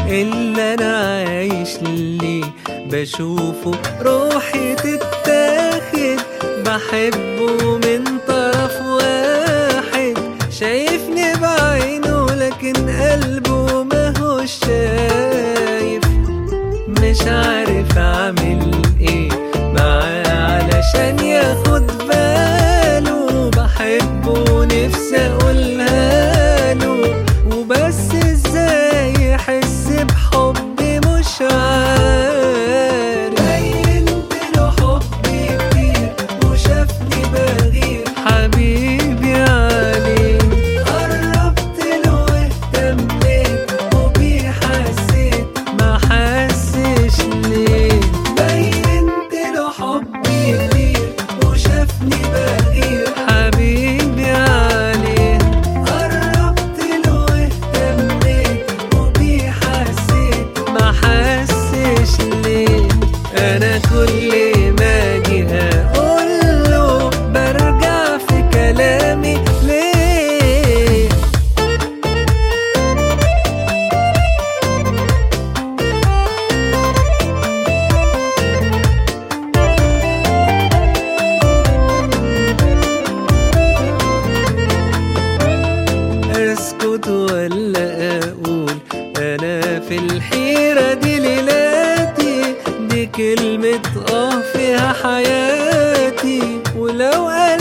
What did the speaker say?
اللي انا عايش ليه بشوفه روحي تتاخد بحبه من طرف واحد شايفني بعينه لكن قلبه ماهوش شايف مش عارف اعمل ايه معاه علشان ياخد باله بحبه نفسي اقولها له وبس ازاي يحس بحبي مش عارف بينت له حبي كتير وشافني بغير حبيبي عليه قربت له واهتميت وبيه حسيت ما حسش ليه بينت له حبي كتير وشافني بغير حبيبي عليه قربت له واهتميت وبيه حسيت ما حسش ليه انا كل ما اجي اقول له برجع في كلامي ليه اسكت ولا اقول انا في الحيرة دي ليلاتي دي كلمة اه فيها حياتي ولو قال